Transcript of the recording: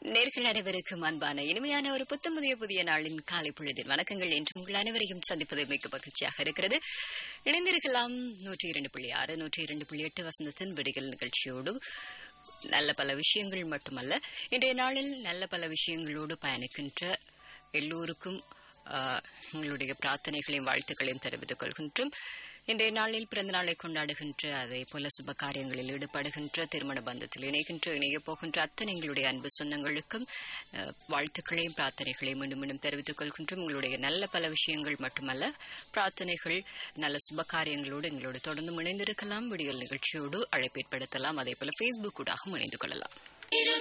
நேர்கள் அனைவருக்கும் அன்பான இனிமையான ஒரு புத்தம் புதிய புதிய நாளின் காலை பொழுதின் வணக்கங்கள் என்று உங்கள் அனைவரையும் சந்திப்பது மிக்க மகிழ்ச்சியாக இருக்கிறது இணைந்திருக்கலாம் நூற்றி இரண்டு புள்ளி ஆறு நூற்றி இரண்டு புள்ளி எட்டு வசந்தத்தின் விடிகள் நிகழ்ச்சியோடு நல்ல பல விஷயங்கள் மட்டுமல்ல இன்றைய நாளில் நல்ல பல விஷயங்களோடு பயணிக்கின்ற எல்லோருக்கும் ஆஹ், எங்களுடைய பிரார்த்தனைகளையும் வாழ்த்துக்களையும் தெரிவித்துக் கொள்கின்றோம் இன்றைய நாளில் பிறந்த நாளை கொண்டாடுகின்ற அதே போல சுப காரியங்களில் ஈடுபடுகின்ற திருமண பந்தத்தில் இணைகின்ற இணையப் போகின்ற அத்தனை எங்களுடைய அன்பு சொந்தங்களுக்கும் ஆஹ், வாழ்த்துக்களையும் பிரார்த்தனைகளையும் மீண்டும் மீண்டும் தெரிவித்துக் கொள்கின்றோம் உங்களுடைய நல்ல பல விஷயங்கள் மட்டுமல்ல பிரார்த்தனைகள் நல்ல சுப காரியங்களோடு எங்களோடு தொடர்ந்து இணைந்திருக்கலாம் விடியல் நிகழ்ச்சியோடு அழைப்பு ஏற்படுத்தலாம் அதே போல ஃபேஸ்புக் ஊடாகவும் இணைந்து கொள்ளலாம்